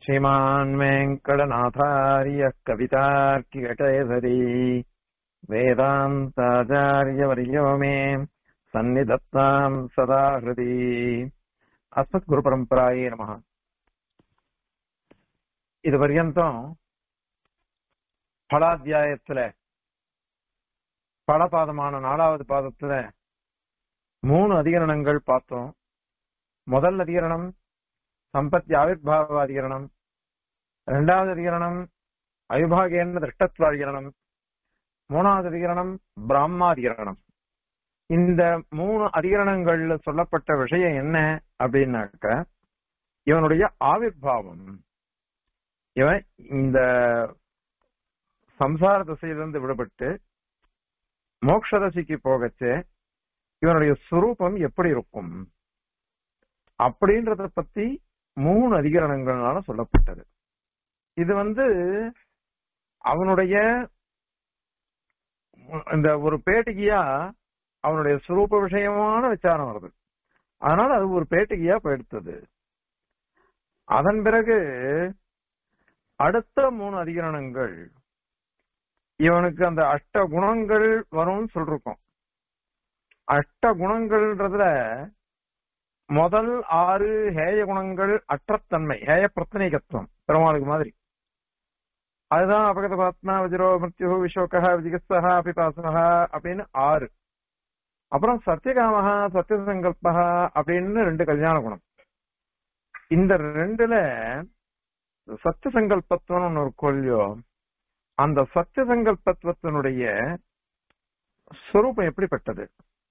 श्रीमान् वेङ्कटनाथार्यः कवितार्किकटेसरी वेदान्ताचार्यवर्यो मे सन्निधत्ताम् सदा हृदि अस्मद्गुरुपरम्परायै नमः இது பர்யந்தம் பலாத்தியாயத்துல பலபாதமான நாலாவது பாதத்துல மூணு அதிகரணங்கள் பார்த்தோம் முதல் அதிகரணம் சம்பத்தி ஆவிர்வாவ அதிகரணம் இரண்டாவது அதிகரணம் அவிபாகேன திருஷ்டத்வ அதிகரணம் மூணாவது அதிகரணம் பிராமாதிகரணம் இந்த மூணு அதிகரணங்கள்ல சொல்லப்பட்ட விஷயம் என்ன அப்படின்னாக்க இவனுடைய ஆவிர்வாவம் இவன் இந்த சம்சார திசையிலிருந்து விடுபட்டு மோட்ச தசைக்கு போகச்சு இவனுடைய சுரூபம் எப்படி இருக்கும் அப்படின்றத பத்தி மூணு அதிகரணங்களால சொல்லப்பட்டது இது வந்து அவனுடைய இந்த ஒரு பேட்டிகையா அவனுடைய சுரூப விஷயமான விசாரம் வருது அதனால அது ஒரு பேட்டிகையா போயிடுத்தது அதன் பிறகு அடுத்த மூணு அதிகரணங்கள் இவனுக்கு அந்த அஷ்ட குணங்கள் வரும்னு சொல்லிருக்கோம் அஷ்ட குணங்கள்ன்றதுல முதல் ஆறு ஹேய குணங்கள் அற்றத்தன்மை ஹேய பிரத்தனைகத்துவம் பெருமாளுக்கு மாதிரி அதுதான் அபகத பாத்மா விஜரோ மிருத்யு விசோகா விஜிகஸ்தா அபிபாசகா அப்படின்னு ஆறு அப்புறம் சத்தியகாமகா சத்திய சங்கல்பா அப்படின்னு ரெண்டு கல்யாண குணம் இந்த ரெண்டுல சத்திய சங்கல்பத்துவம் ஒன்று ஒரு கொல்லியோ அந்த சத்திய சங்கல்பத்துவத்தினுடைய ஸ்வரூபம் எப்படிப்பட்டது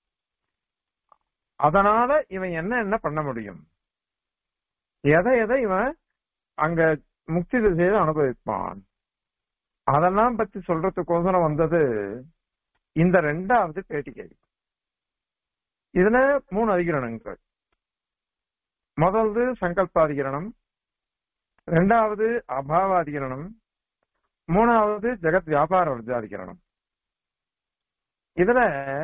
அதனால இவன் என்ன என்ன பண்ண முடியும் எதை எதை இவன் அங்க முக்தி திசையில அனுபவிப்பான் அதெல்லாம் பத்தி சொல்றதுக்கோசரம் வந்தது இந்த ரெண்டாவது பேட்டிகை இதுல மூணு அதிகரணங்கள் முதல்து சங்கல்பாதிகரணம் ரெண்டாவது அபாவாதிகரணம் மூணாவது ஜெகத் வியாபார வர்ஜாதிகரணம் இதுல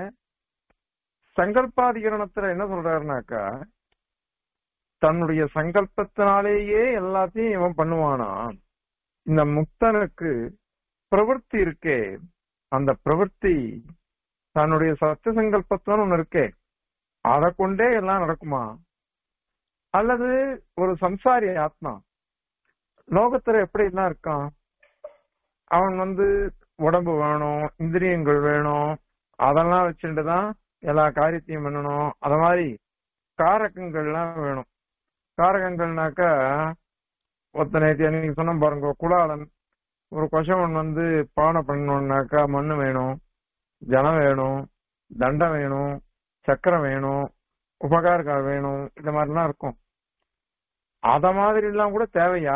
சங்கல்பாதிகரணத்துல என்ன சொல்றாருனாக்கா தன்னுடைய சங்கல்பத்தினாலேயே எல்லாத்தையும் இவன் பண்ணுவானா இந்த முக்தனுக்கு பிரவൃத்தி இருக்கே அந்த பிரவൃத்தி தன்னுடைய சத்திய சங்கல்பத்துவம் ஒண்ணு இருக்கே அதை கொண்டே எல்லாம் நடக்குமா அல்லது ஒரு சம்சாரி ஆத்மா லோகத்துல எப்படி எல்லாம் இருக்கான் அவன் வந்து உடம்பு வேணும் இந்திரியங்கள் வேணும் அதெல்லாம் வச்சுட்டு தான் எல்லா காரியத்தையும் பண்ணணும் அத மாதிரி காரகங்கள்லாம் வேணும் காரகங்கள்னாக்கா ஒருத்தனை நீங்க சொன்ன பாருங்க குலாளன் ஒரு கொசவன் வந்து பானை பண்ணணும்னாக்கா மண்ணு வேணும் ஜனம் வேணும் தண்டம் வேணும் சக்கரம் வேணும் உபகாரக்கால் வேணும் இந்த மாதிரிலாம் இருக்கும் அத மாதிரி எல்லாம் கூட தேவையா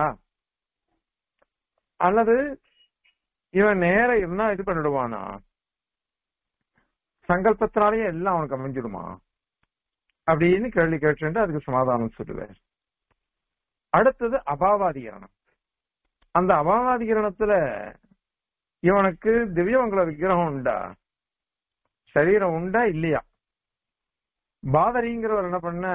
அல்லது இவன் நேர இருந்தா இது பண்ணிடுவானா சங்கல்பத்தினாலேயே எல்லாம் அவனுக்கு அமைஞ்சிடுமா அப்படின்னு கேள்வி கேட்டு அதுக்கு சமாதானம் சொல்லுவார் அடுத்தது அபாவாதிகரணம் அந்த அபாவாதிகரணத்துல இவனுக்கு திவ்யமங்கல விக்கிரகம் உண்டா சரீரம் உண்டா இல்லையா பாதரிங்கிறவர் என்ன பண்ண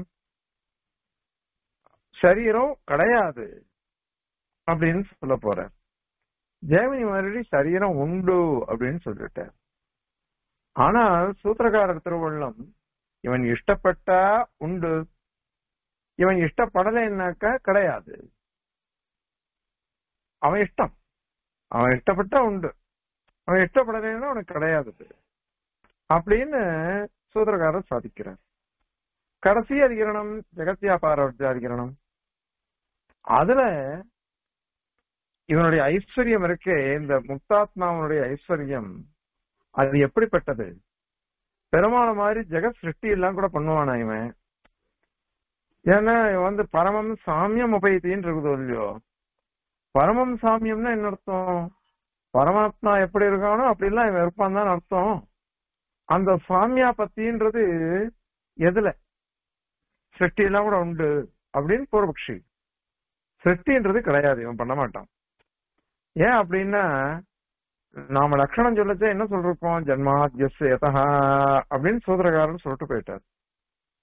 சரீரம் கிடையாது அப்படின்னு சொல்ல போற ஜெயமினி மறுபடி சரீரம் உண்டு அப்படின்னு சொல்லிட்டார் ஆனால் சூத்திரக்காரர் திருவள்ளம் இவன் இஷ்டப்பட்டா உண்டு இவன் இஷ்டப்படலைன்னாக்கா கிடையாது அவன் இஷ்டம் அவன் இஷ்டப்பட்டா உண்டு அவன் இஷ்டப்படலைன்னா அவனுக்கு கிடையாது அப்படின்னு சூத்திரக்காரர் சாதிக்கிறார் கடைசி அதிகரணம் ஜெகத்யாபார அதிகரணம் அதுல இவனுடைய ஐஸ்வர்யம் இருக்கே இந்த முக்தாத்மாவனுடைய ஐஸ்வர்யம் அது எப்படிப்பட்டது பெருமான மாதிரி ஜெகத் சிருஷ்டி எல்லாம் கூட பண்ணுவானா இவன் ஏன்னா இவன் வந்து பரமம் சாமியம் உபயத்தின்னு இருக்குதோ இல்லையோ பரமம் சாமியம்னா என்ன அர்த்தம் பரமாத்மா எப்படி இருக்கானோ அப்படிலாம் இவன் இருப்பான் தான் அர்த்தம் அந்த சாமியா பத்தின்றது எதுல சிருஷ்டி எல்லாம் கூட உண்டு அப்படின்னு பூர்வபக்ஷி சிருஷ்டின்றது கிடையாது இவன் பண்ண மாட்டான் ஏன் அப்படின்னா நாம லட்சணம் சொல்லச்சே என்ன சொல்றோம் ஜென்மாத்யஸ் எதா அப்படின்னு சூத்திரக்காரன் சொல்லிட்டு போயிட்டார்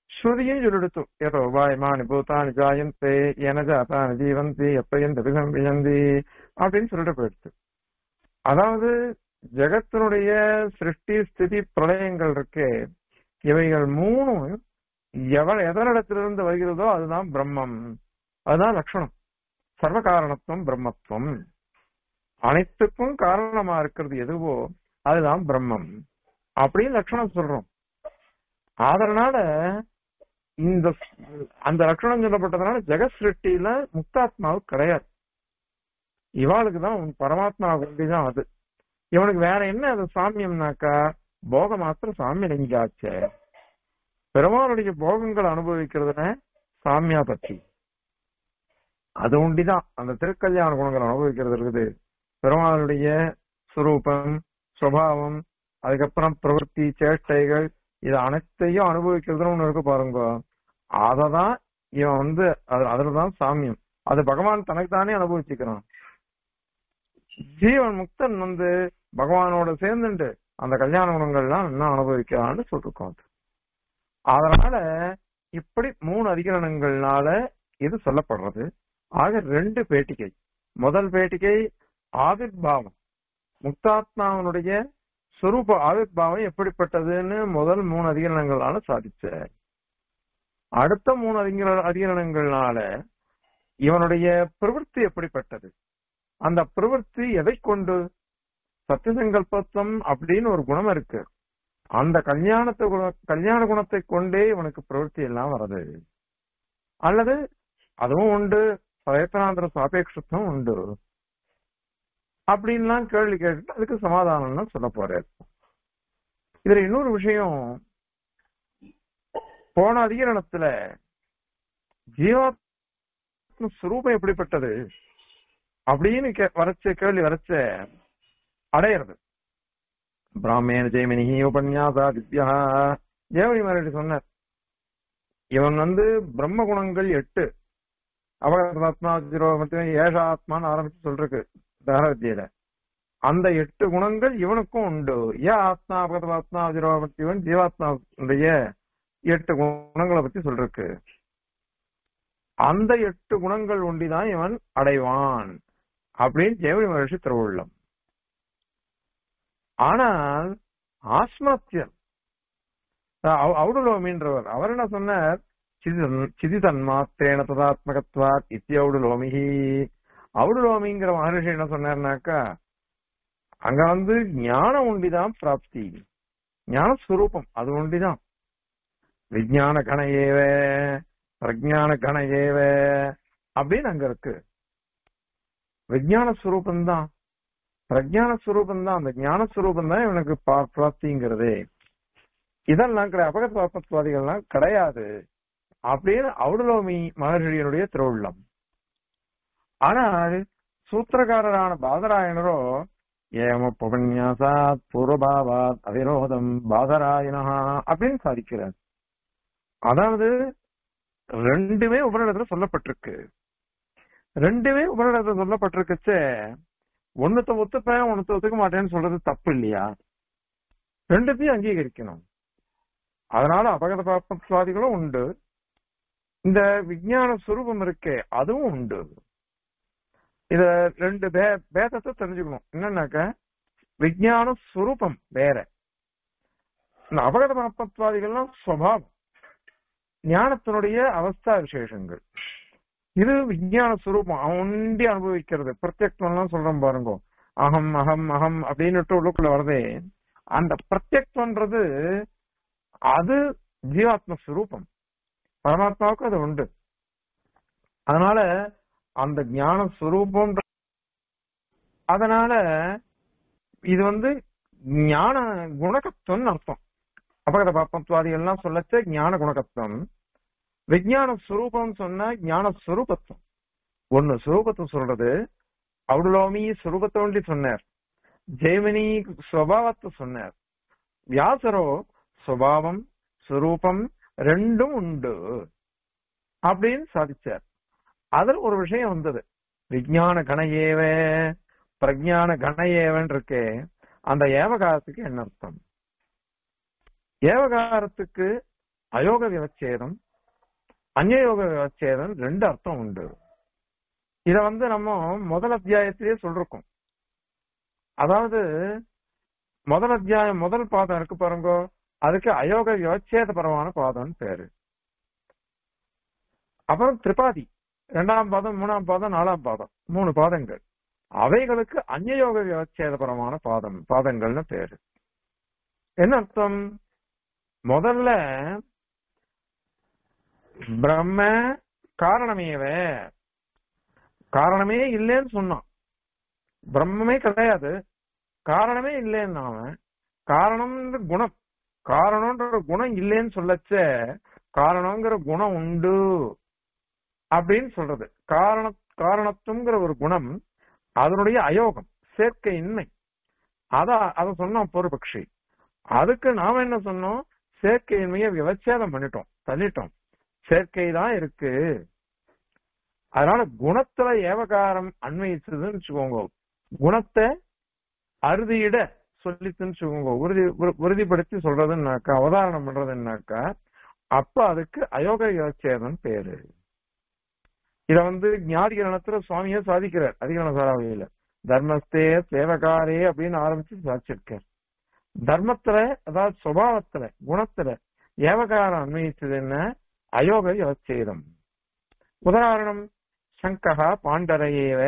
ஸ்ருதியும் சொல்லிடுத்து ஏதோ உபாயமானி பூத்தானி ஜாயந்தே என ஜாத்தானி ஜீவந்தி எப்பயன் தபிகம் வியந்தி அப்படின்னு சொல்லிட்டு போயிடுச்சு அதாவது ஜெகத்தினுடைய சிருஷ்டி ஸ்திதி பிரளயங்கள் இருக்கு இவைகள் மூணும் எவ எதனிடத்திலிருந்து வருகிறதோ அதுதான் பிரம்மம் அதுதான் லட்சணம் சர்வ காரணத்துவம் பிரம்மத்துவம் அனைத்துக்கும் காரணமா இருக்கிறது எதுவோ அதுதான் பிரம்மம் அப்படின்னு லட்சணம் சொல்றோம் அதனால இந்த அந்த லட்சணம் சொல்லப்பட்டதுனால ஜெகத் சிருஷ்டியில முக்தாத்மாவுக்கு கிடையாது இவாளுக்கு தான் பரமாத்மா தான் அது இவனுக்கு வேற என்ன அது சாமியம்னாக்கா போக மாத்திரம் சாமியம் நெஞ்சாச்சே பெருமாளுடைய போகங்களை அனுபவிக்கிறதுன சாமியா பத்தி அது உண்டிதான் அந்த திருக்கல்யாண குணங்கள் அனுபவிக்கிறது இருக்குது பெருமாளுடைய சுரூபம் சுபாவம் அதுக்கப்புறம் பிரவൃத்தி சேஷ்டைகள் இது அனைத்தையும் அனுபவிக்கிறதுன்னு ஒண்ணு இருக்கு பாருங்க அததான் இவன் வந்து அது- அதுலதான் சாமியம் அது பகவான் தனக்கு தானே அனுபவிச்சுக்கிறான் ஜீவன் முக்தன் வந்து பகவானோட சேர்ந்துட்டு அந்த கல்யாண குணங்கள்லாம் இன்னும் அனுபவிக்கிறான்னு சொல்லிருக்கோம் அது. அதனால இப்படி மூணு அதிகரணங்கள்னால இது சொல்லப்படுறது ஆக ரெண்டு பேட்டிகை முதல் பேட்டிகை ஆவிர்பாவம் முக்தாத்மாவனுடைய சுரூப ஆவிர்பாவம் எப்படிப்பட்டதுன்னு முதல் மூணு அதிகரணங்களால சாதிச்சார் அடுத்த மூணு அதிகர அதிகரணங்கள்னால இவனுடைய பிரவൃத்தி எப்படிப்பட்டது அந்த பிரவൃத்தி எதை கொண்டு சத்தியசங்கல்பத்துவம் அப்படின்னு ஒரு குணம் இருக்கு அந்த கல்யாணத்தை குண- கல்யாண குணத்தை கொண்டே இவனுக்கு பிரவೃத்தி எல்லாம் வருது அல்லது அதுவும் உண்டு பிரயத்தனாந்திர சாபேட்சத்துவம் உண்டு அப்படின்லாம் கேள்வி கேட்டு அதுக்கு சமாதானம்னு சொல்ல போறாரு இதுல இன்னொரு விஷயம் போன அதிகரணத்துல ஜீவாத்ம சுரூபம் எப்படிப்பட்டது அப்படின்னு கே- வரைச்ச கேள்வி வரைச்ச அடையிறது பிராமேன ஜெயமினி உபன்யாசா திவ்யா ஜெயமணி மரடி சொன்னார் இவன் வந்து பிரம்ம குணங்கள் எட்டு அவகாத்மா ஜீரோமத்தையும் ஏஷாத்மான்னு ஆரம்பிச்சு சொல்றக்கு தாரவித்தியில அந்த எட்டு குணங்கள் இவனுக்கும் உண்டு ஏ ஆத்மா அபகதாத்மா ஜீரோமத்தியவன் ஜீவாத்மாவுடைய எட்டு குணங்களை பத்தி சொல்றக்கு அந்த எட்டு குணங்கள் ஒண்டிதான் இவன் அடைவான் அப்படின்னு ஜெயமணி மகர்ஷி திருவுள்ளம் ஆனால் ஆஸ்மத்தியன் ஔடுலோமின்றவர் அவர் என்ன சொன்னார் சிதி- சிதிதன்மாத்திரேன ததாத்மகத்வாத் இத்தியௌடுலோமிஹி ஔடுலோமிங்கிற மகரிஷி என்ன சொன்னார்னாக்கா அங்க வந்து ஞானம் உண்டிதான் பிராப்தி ஞான ஸ்வரூபம் அது உண்டிதான் விஞ்ஞான கண ஏவ பிரஜான கண ஏவ அப்படின்னு அங்க இருக்கு விஞ்ஞான ஸ்வரூபம் தான் பிரஜான ஸ்வரூபம் தான் அந்த ஞான ஸ்வரூபம் தான் இவனுக்கு பா- பிராப்திங்கிறதே இதெல்லாம் கிடையாது அபகத் வாப்பத்வாதிகள்லாம் கிடையாது அப்படின்னு ஔடலோமி மகர்ஷியனுடைய திருவுள்ளம் ஆனால் சூத்திரகாரரான பாதராயணரோ ஏம புகன்யாசாத் பூர்வபாவாத் அவிரோதம் பாதராயணா அப்படின்னு சாதிக்கிறார் அதாவது ரெண்டுமே உபநிடத்துல சொல்லப்பட்டிருக்கு ரெண்டுமே உபநிடத்துல சொல்லப்பட்டிருக்குச்சே ஒண்ணுத்த ஒத்துப்பேன் ஒண்ணுத்த ஒத்துக்க மாட்டேன்னு சொல்றது தப்பு இல்லையா ரெண்டுத்தையும் அங்கீகரிக்கணும் அதனால அபகத பாப்பத்வாதிகளும் உண்டு இந்த விஞ்ஞான சுரூபம் இருக்கே அதுவும் உண்டு இத ரெண்டு பே பேதத்தை தெரிஞ்சுக்கணும் என்னன்னாக்க விஞ்ஞான சுரூபம் வேற இந்த அபகத பாப்பத்வாதிகள்லாம் சுவாவம் ஞானத்தினுடைய அவஸ்தா விசேஷங்கள் இது விஞ்ஞான சுரூபம் அவன் ஒண்டி அனுபவிக்கிறது பிரத்யக்தம்லாம் சொல்றோம் பாருங்க அகம் அகம் அகம் அப்படின்னுட்டு உள்ளுக்குள்ள வருதே அந்த பிரத்யக்தம்ன்றது அது ஜீவாத்ம சுரூபம் பரமாத்மாவுக்கு அது உண்டு அதனால அந்த ஞான சுரூபம் அதனால இது வந்து ஞான குணகத்துவம்னு அர்த்தம் அபகத பாப்பத்வாதி எல்லாம் சொல்லச்ச ஞான குணகத்துவம் விஞ்ஞான சுரூபம் சொன்னா ஞான சுரூபத்துவம் ஒண்ணு சுரூபத்தை சொல்றது அவுடுலோமி சுரூபத்தை ஒண்டி சொன்னார் ஜெய்மினி சுவாவத்தை சொன்னார் வியாசரோ சுபாவம் சுரூபம் ரெண்டும் உண்டு அப்படின்னு சாதிச்சார் அதுல ஒரு விஷயம் வந்தது விஞ்ஞான கணையேவ பிரஜான கணையேவன் இருக்கே அந்த ஏவகாரத்துக்கு என்ன அர்த்தம் ஏவகாரத்துக்கு அயோக விவச்சேதம் அந்நயோக விவச்சேதம் ரெண்டு அர்த்தம் உண்டு இத வந்து நம்ம முதல் அத்தியாயத்திலேயே சொல்றோம் அதாவது முதல் அத்தியாயம் முதல் பாதம் இருக்கு பாருங்க அதுக்கு அயோக விவச்சேதபரமான பாதம்னு பேரு அப்புறம் திரிபாதி இரண்டாம் பாதம் மூணாம் பாதம் நாலாம் பாதம் மூணு பாதங்கள் அவைகளுக்கு அந்நயோக விவச்சேதபரமான பாதம் பாதங்கள்னு பேரு என்ன அர்த்தம் முதல்ல பிரம்ம காரணமேவ காரணமே இல்லைன்னு சொன்னான் பிரம்மமே கிடையாது காரணமே இல்லைன்னு அவன் காரணம்ன்ற குணம் காரணம்ன்ற குணம் இல்லைன்னு சொல்லச்ச காரணங்கிற குணம் உண்டு அப்படின்னு சொல்றது காரண காரணத்துங்கிற ஒரு குணம் அதனுடைய அயோகம் சேர்க்கையின்மை அத அத சொன்னோம் பொறுபக்ஷி அதுக்கு நாம என்ன சொன்னோம் சேர்க்கையின்மையை விவச்சேதம் பண்ணிட்டோம் தள்ளிட்டோம் சேர்க்கை தான் இருக்கு அதனால குணத்துல ஏவகாரம் அன்வயிச்சதுன்னு வச்சுக்கோங்க குணத்தை அறுதியிட சொல்லித்துன்னு வச்சுக்கோங்க உறுதி உறு- உறுதிப்படுத்தி சொல்றதுன்னாக்கா அவதாரணம் பண்றதுன்னாக்கா அப்ப அதுக்கு அயோக விவச்சேதம் பேரு இத வந்து ஞாதிகரணத்துல சுவாமியே சாதிக்கிறார் அதிகரண சாராவளியில தர்மஸ்தே சேவகாரே அப்படின்னு ஆரம்பிச்சு சாதிச்சிருக்கார் தர்மத்துல அதாவது சுபாவத்துல குணத்துல ஏவகாரம் அன்வயிச்சது என்ன அயோக விவச்சேதம் உதாரணம் சங்கஹா பாண்டரையேவ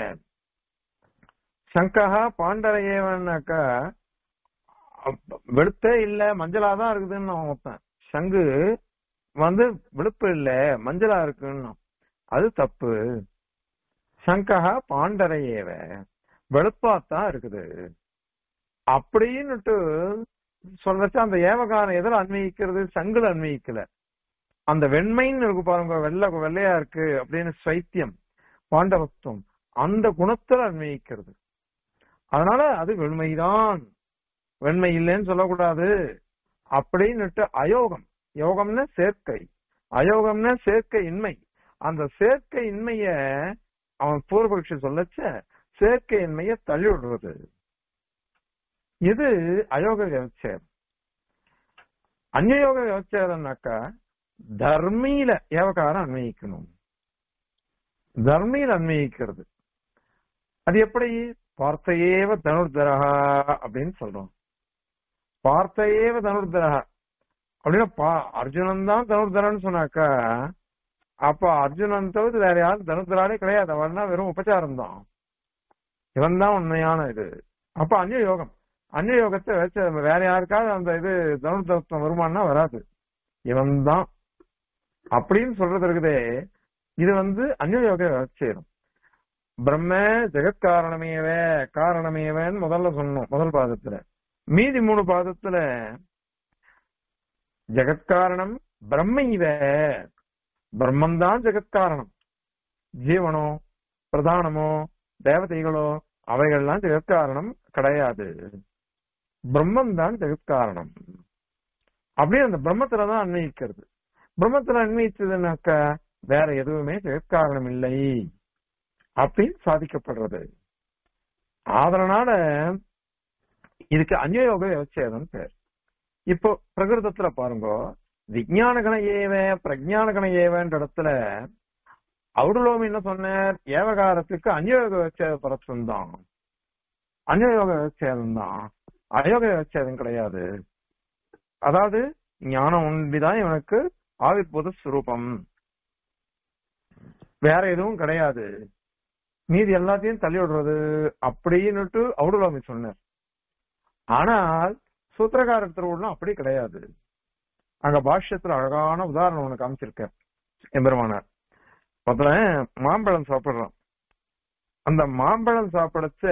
சங்கஹா பாண்டரையேவன்னாக்கா அப்ப வெளுத்தே இல்ல மஞ்சளா தான் இருக்குதுன்னு அவன் ஒருத்தன் சங்கு வந்து வெளுப்பு இல்ல மஞ்சளா இருக்குன்னு அது தப்பு சங்கஹா பாண்டரையேவ வெளுப்பாத்தான் இருக்குது அப்படின்னுட்டு சொல்றச்ச அந்த ஏவகாரம் எதில் அன்வயிக்கிறது சங்குல அன்வயிக்கல அந்த வெண்மைன்னு இருக்கு பாருங்க வெள்ளை வெள்ளையா இருக்கு அப்படின்னு சைத்தியம் பாண்டவத்துவம் அந்த குணத்துல அன்வயிக்கிறது அதனால அது வெண்மைதான் வெண்மை இல்லைன்னு சொல்லக்கூடாது அப்படின்னுட்டு அயோகம் யோகம்னா சேர்க்கை அயோகம்னா சேர்க்கை இன்மை அந்த சேர்க்கை இன்மைய அவன் பூர்வபக்ஷி சொல்லச்ச சேர்க்கை இன்மைய தள்ளி விடுறது இது அயோக விவச்சேதம் அந்நயோக விவச்சேதம்னாக்கா தர்மியில ஏவகாரம் அன்வயிக்கணும் தர்மியில் அன்வயிக்கிறது அது எப்படி பார்த்தையேவ தனுர்தரஹா அப்படின்னு சொல்றோம் பார்த்தையேவ தனுர்தரஹா அப்படின்னா பா- அர்ஜுனன் தான் தனுர்தரன்னு சொன்னாக்கா அப்ப அர்ஜுனன் தவிர்த்து வேற யாரும் தனுர்தராலே கிடையாது அவன்னா வெறும் உபச்சாரம் தான் இவன் தான் உண்மையான இது அப்ப அந்நிய யோகம் அந்நிய யோகத்தை வச்ச வேற யாருக்காவது அந்த இது தனுர்தரத்துவம் வருமானா வராது இவன் தான் அப்படின்னு சொல்றது இருக்குதே இது வந்து அந்நியோக சேரும் பிரம்ம ஜெகத்காரணமேவ காரணமேவன்னு முதல்ல சொன்னோம் முதல் பாதத்துல மீதி மூணு பாதத்துல ஜெகத்காரணம் பிரம்ம இவ பிரம்மன் தான் ஜெகத்காரணம் ஜீவனோ பிரதானமோ தேவதைகளோ அவைகள்லாம் ஜெகத்காரணம் கிடையாது பிரம்மன் தான் ஜெகத்காரணம் அப்படியே அந்த பிரம்மத்துல தான் அன்வயிக்கிறது பிரம்மத்துல அன்வயிச்சதுன்னாக்கா வேற எதுவுமே ஜெகத்காரணம் இல்லை அப்படின்னு சாதிக்கப்படுறது அதனால இதுக்கு அந்யோக விவச்சேதம் பேர் இப்போ பிரகிருதத்துல பாருங்க விஞ்ஞான கண ஏவ பிரஜான கண ஏவன்ற இடத்துல அவுடலோம் என்ன சொன்னார் ஏவகாரத்துக்கு அந்யோக விவச்சேத பரத்துவம் தான் அந்யோக விவச்சேதம் தான் அயோக விவச்சேதம் கிடையாது அதாவது ஞானம் ஒன்றிதான் இவனுக்கு ஆவிர்பூத ஸ்வரூபம் வேற எதுவும் கிடையாது மீதி எல்லாத்தையும் தள்ளி விடுறது அப்படின்னுட்டு அவுடலாமி சொன்னார் ஆனால் சூத்திரகாரர் திருவுள்ளம் அப்படி கிடையாது அங்க பாஷ்யத்துல அழகான உதாரணம் ஒண்ணு காமிச்சிருக்கார் எம்பெருமானார் முதல்ல மாம்பழம் சாப்பிடுறோம் அந்த மாம்பழம் சாப்பிடச்ச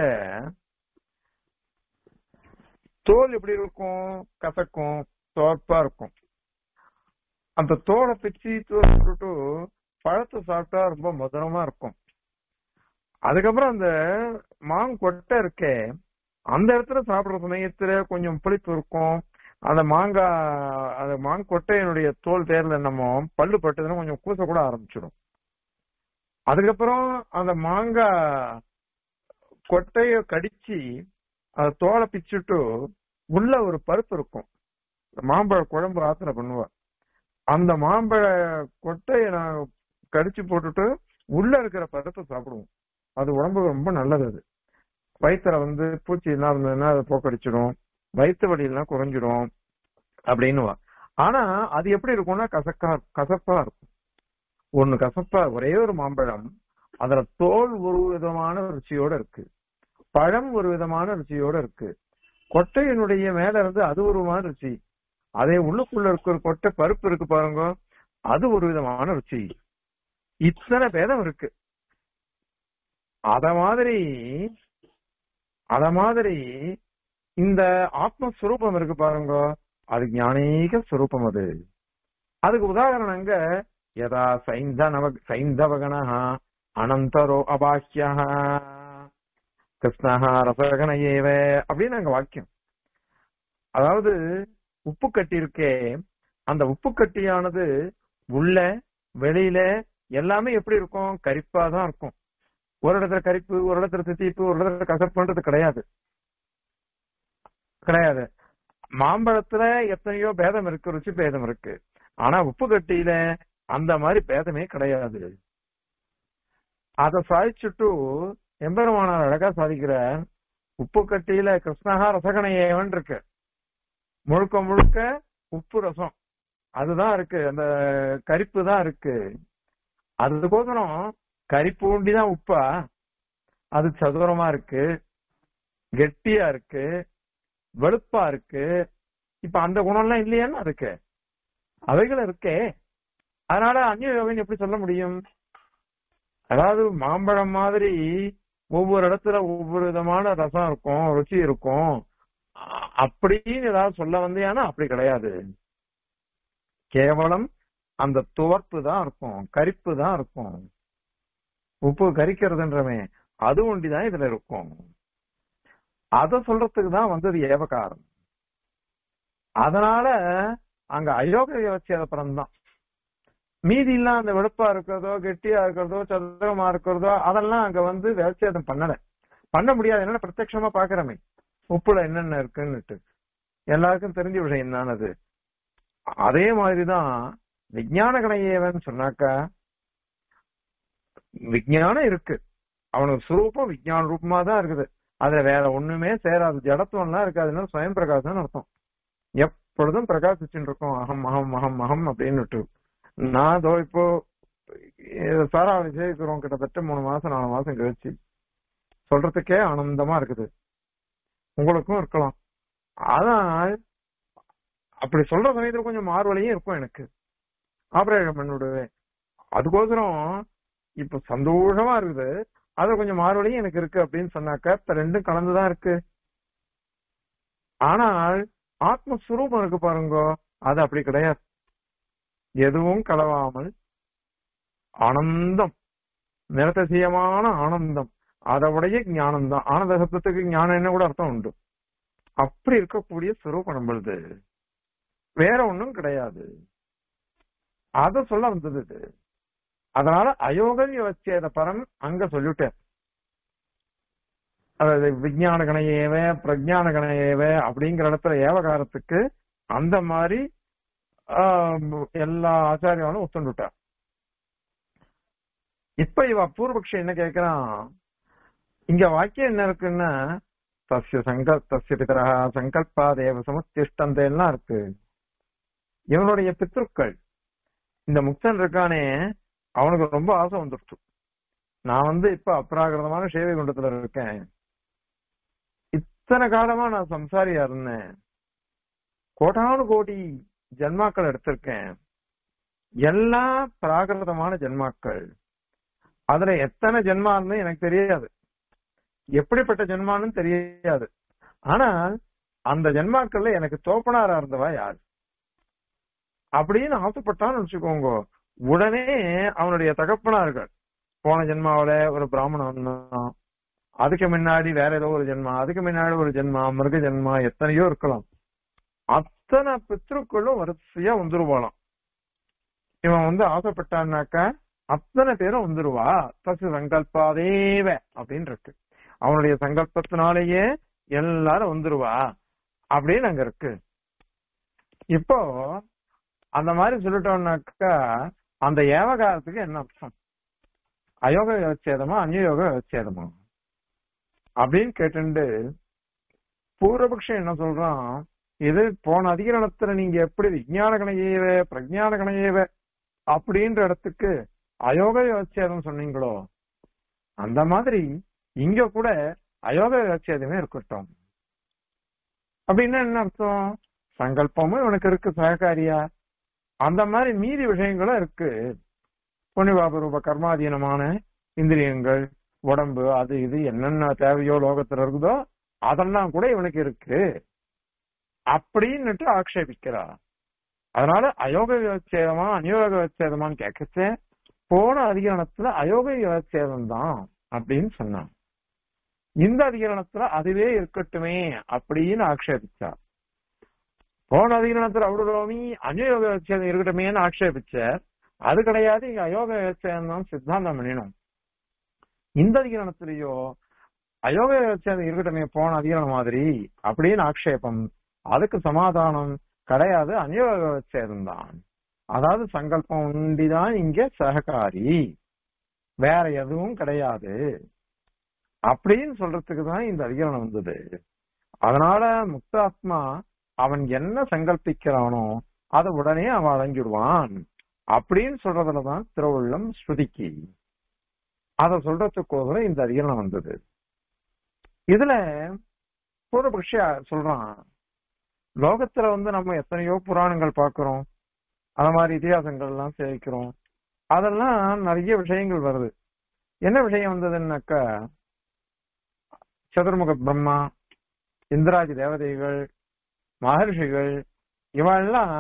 தோல் எப்படி இருக்கும் கசக்கும் தோற்பா இருக்கும் அந்த தோலை பிச்சு தூட்டு பழத்தை சாப்பிட்டா ரொம்ப மதுரமா இருக்கும் அதுக்கப்புறம் அந்த மாங்கொட்டை இருக்கே அந்த இடத்துல சாப்பிடுற சமயத்துல கொஞ்சம் புளிப்பு இருக்கும் அந்த மாங்காய் அந்த மாங்கொட்டையினுடைய தோல் தேர்ல நம்ம பல்லு பட்டதுன்னா கொஞ்சம் கூச கூட ஆரம்பிச்சிடும் அதுக்கப்புறம் அந்த மாங்காய் கொட்டைய கடிச்சு அந்த தோலை பிச்சுட்டு உள்ள ஒரு பருப்பு இருக்கும் மாம்பழ குழம்பு ஆத்திர பண்ணுவா அந்த மாம்பழ கொட்டையை நான் கடிச்சு போட்டுட்டு உள்ள இருக்கிற பழத்தை சாப்பிடுவோம் அது உடம்புக்கு ரொம்ப நல்லது அது வயிற்றுல வந்து பூச்சி எல்லாம் இருந்ததுன்னா அதை போக்கடிச்சிடும் வயிற்று வலி எல்லாம் குறைஞ்சிடும் அப்படின்னு ஆனா அது எப்படி இருக்கும்னா கசக்கா கசப்பா இருக்கும் ஒண்ணு கசப்பா ஒரே ஒரு மாம்பழம் அதுல தோல் ஒரு விதமான ருச்சியோட இருக்கு பழம் ஒரு விதமான ருச்சியோட இருக்கு கொட்டையினுடைய மேல இருந்து அது ஒரு விதமான ருச்சி அதே உள்ளுக்குள்ள இருக்கிற கொட்டை பருப்பு இருக்கு பாருங்க அது ஒரு விதமான ருச்சி இத்தனை பேதம் இருக்கு அத மாதிரி அத மாதிரி இந்த ஆத்மஸ்வரூபம் இருக்கு பாருங்க அது ஞானீக ஸ்வரூபம் அது அதுக்கு உதாரணம் அங்க யதா சைந்தனவ சைந்தவகணா அனந்தரோ அபாக்கியா கிருஷ்ணஹா ரசகண ஏவ அப்படின்னு அங்க வாக்கியம் அதாவது உப்பு கட்டி இருக்கே அந்த உப்பு கட்டியானது உள்ள வெளியில எல்லாமே எப்படி இருக்கும் கரிப்பா தான் இருக்கும் ஒரு இடத்துல கரிப்பு ஒரு இடத்துல தித்திப்பு ஒரு இடத்துல கசப்புன்றது கிடையாது கிடையாது மாம்பழத்துல எத்தனையோ பேதம் இருக்கு ருச்சி பேதம் இருக்கு ஆனா உப்பு கட்டியில அந்த மாதிரி பேதமே கிடையாது அத சாதிச்சுட்டு எம்பெருமானார் அழகா சாதிக்கிற உப்பு கட்டியில கிருஷ்ணகா ரசகணையவன் இருக்கு முழுக்க முழுக்க உப்பு ரசம் அதுதான் இருக்கு அந்த கரிப்பு தான் இருக்கு அதுக்கோசரம் கரிப்பு ஊண்டிதான் உப்பா அது சதுரமா இருக்கு கெட்டியா இருக்கு வெளுப்பா இருக்கு இப்ப அந்த குணம்லாம் இல்லையான்னு இருக்கு அவைகள் இருக்கே அதனால அந்நிய யோகன் எப்படி சொல்ல முடியும் அதாவது மாம்பழம் மாதிரி ஒவ்வொரு இடத்துல ஒவ்வொரு விதமான ரசம் இருக்கும் ருச்சி இருக்கும் அ- அப்படின்னு ஏதாவது சொல்ல வந்தியானா அப்படி கிடையாது கேவலம் அந்த துவர்ப்பு தான் இருக்கும் கரிப்பு தான் இருக்கும் உப்பு கரிக்கிறதுன்றமே அது ஒண்டிதான் இதுல இருக்கும் அத சொல்றதுக்கு தான் வந்தது ஏவகாரம் அதனால அங்க அயோக யோசியாத படம் தான் மீதி எல்லாம் அந்த வெளுப்பா இருக்கிறதோ கெட்டியா இருக்கிறதோ சதுரமா இருக்கிறதோ அதெல்லாம் அங்க வந்து விவச்சேதம் பண்ணல பண்ண முடியாது என்னன்னா பிரத்யட்சமா பாக்குறமே உப்புல என்னென்ன இருக்குன்னுட்டு எல்லாருக்கும் தெரிஞ்ச விஷயம் தான் அது அதே மாதிரிதான் விஞ்ஞான கணையவன் சொன்னாக்கா விஞ்ஞானம் இருக்கு அவனுக்கு சுரூபம் விஞ்ஞான ரூபமா தான் இருக்குது அதுல வேற ஒண்ணுமே சேராது ஜடத்துவம்லாம் இருக்காதுன்னா சுயம் பிரகாசம் அர்த்தம் எப்பொழுதும் பிரகாசிச்சுட்டு இருக்கும் அகம் அகம் அகம் அகம் அப்படின்னு நான் இதோ இப்போ இது சாரா விஜயிக்கிறோம் கிட்டத்தட்ட மூணு மாசம் நாலு மாசம் கழிச்சு சொல்றதுக்கே ஆனந்தமா இருக்குது உங்களுக்கும் இருக்கலாம் ஆனால் அப்படி சொல்ற சமயத்துல கொஞ்சம் மார்வலையும் இருக்கும் எனக்கு ஆபரேஷன் பண்ணி விடுவேன் அதுக்கோசரம் இப்ப சந்தோஷமா இருக்குது அது கொஞ்சம் மார்வலையும் எனக்கு இருக்கு அப்படின்னு சொன்னாக்க இப்ப ரெண்டும் கலந்துதான் இருக்கு ஆனால் ஆத்மஸ்வரூபம் இருக்கு பாருங்க அது அப்படி கிடையாது எதுவும் கலவாமல் ஆனந்தம் நிரத்தசியமான ஆனந்தம் அதவுடைய ஞானம் தான் ஆனந்த சப்தத்துக்கு ஞானம் என்ன கூட அர்த்தம் உண்டு அப்படி இருக்கக்கூடிய சுரூபம் நம்மளுது வேற ஒண்ணும் கிடையாது அத சொல்ல வந்தது இது அதனால அயோகன் யோசிச்சேத பரன் அங்க சொல்லிட்டேன் அதாவது விஞ்ஞான கணையேவ பிரஜான கணையேவ அப்படிங்கிற இடத்துல ஏவகாரத்துக்கு அந்த மாதிரி ஆஹ், எல்லா ஆச்சாரியாலும் ஒத்துண்டுட்டா இப்ப இவ பூர்வபக்ஷி என்ன கேக்குறான் இங்க வாக்கியம் என்ன இருக்குன்னா தஸ்ய சங்கல் தஸ்ய பிதரா சங்கல்பா தேவ சமுத்திஷ்டந்த எல்லாம் இருக்கு இவனுடைய பித்ருக்கள் இந்த முக்தன் இருக்கானே அவனுக்கு ரொம்ப ஆசை வந்துருச்சு நான் வந்து இப்ப அப்ராகிருதமான சேவை குண்டத்துல இருக்கேன் இத்தனை காலமா நான் சம்சாரியா இருந்தேன் கோடானு கோடி ஜன்மாக்கள் எடுத்திருக்கேன் எல்லாம் பிராகிருதமான ஜன்மாக்கள் அதுல எத்தனை ஜென்மா இருந்து எனக்கு தெரியாது எப்படிப்பட்ட ஜென்மான்னு தெரியாது ஆனால் அந்த ஜென்மாக்கள்ல எனக்கு தோப்பனாரா இருந்தவா யார் அப்படின்னு ஆசைப்பட்டான்னு வச்சுக்கோங்க உடனே அவனுடைய தகப்பனார்கள் போன ஜென்மாவில ஒரு பிராமணன் வந்தான். அதுக்கு முன்னாடி வேற ஏதோ ஒரு ஜென்மா அதுக்கு முன்னாடி ஒரு ஜென்மா மிருக ஜென்மா எத்தனையோ இருக்கலாம் அத்தனை பித்ருக்களும் வரிசையா வந்துருவாளாம் இவன் வந்து ஆசைப்பட்டான்னாக்கா அத்தனை பேரும் வந்துருவா தசு சங்கல்பாதேவ அப்படின்னு இருக்கு அவனுடைய சங்கல்பத்தினாலேயே எல்லாரும் வந்துருவா அப்படின்னு அங்க இருக்கு இப்போ அந்த மாதிரி சொல்லிட்டோம்னாக்கா அந்த ஏவகாரத்துக்கு என்ன அர்த்தம் அயோக விவச்சேதமா அந்யோக விவச்சேதமா அப்படின்னு கேட்டுண்டு பூர்வபக்ஷம் என்ன சொல்றான் இது போன அதிகரணத்துல நீங்க எப்படி விஞ்ஞான கணையேவ பிரஜான கணையேவ அப்படின்ற இடத்துக்கு அயோக விவச்சேதம் சொன்னீங்களோ அந்த மாதிரி இங்க கூட அயோக விவச்சேதமே இருக்கட்டும் அப்படின்னா என்ன அர்த்தம் சங்கல்பமும் இவனுக்கு இருக்கு சககாரியா அந்த மாதிரி மீதி விஷயங்களும் இருக்கு புனிவாப ரூப கர்மாதீனமான இந்திரியங்கள் உடம்பு அது இது என்னென்ன தேவையோ லோகத்துல இருக்குதோ அதெல்லாம் கூட இவனுக்கு இருக்கு அப்படின்னுட்டு ஆக்ஷேபிக்கிறா அதனால அயோக விவச்சேதமா அநியோக விவச்சேதமான்னு கேட்கச்சே போன அதிகரணத்துல அயோக விவச்சேதம் தான் அப்படின்னு சொன்னான் இந்த அதிகரணத்துல அதுவே இருக்கட்டுமே அப்படின்னு ஆக்ஷேபிச்சா போன அதிகரணத்துல அவுடரோமி அநியோக விவச்சேதம் இருக்கட்டுமேன்னு ஆக்ஷேபிச்சார் அது கிடையாது இங்க அயோக விவச்சேதம் தான் சித்தாந்தம் பண்ணினோம் இந்த அதிகரணத்திலேயோ அயோக விவச்சேதம் இருக்கட்டுமே போன அதிகரணம் மாதிரி அப்படின்னு ஆக்ஷேபம் அதுக்கு சமாதானம் கிடையாது அநியோக விவச்சேதம் தான் அதாவது சங்கல்பம் உண்டிதான் இங்க சககாரி வேற எதுவும் கிடையாது அப்படின்னு சொல்றதுக்கு தான் இந்த அதிகரணம் வந்தது அதனால முக்தாத்மா அவன் என்ன சங்கல்பிக்கிறானோ அதை உடனே அவன் அடங்கிடுவான் அப்படின்னு சொல்றதுலதான் திருவுள்ளம் ஸ்ருதிக்கு அத சொல்றதுக்கோசரம் இந்த அதிகரணம் வந்தது இதுல பூர்வபக்ஷ சொல்றான் லோகத்துல வந்து நம்ம எத்தனையோ புராணங்கள் பார்க்கிறோம் அந்த மாதிரி இதிகாசங்கள் எல்லாம் சேவிக்கிறோம் அதெல்லாம் நிறைய விஷயங்கள் வருது என்ன விஷயம் வந்ததுன்னாக்கா சதுர்முக பிரம்மா இந்திராஜி தேவதைகள் மகர்ஷிகள் இவெல்லாம்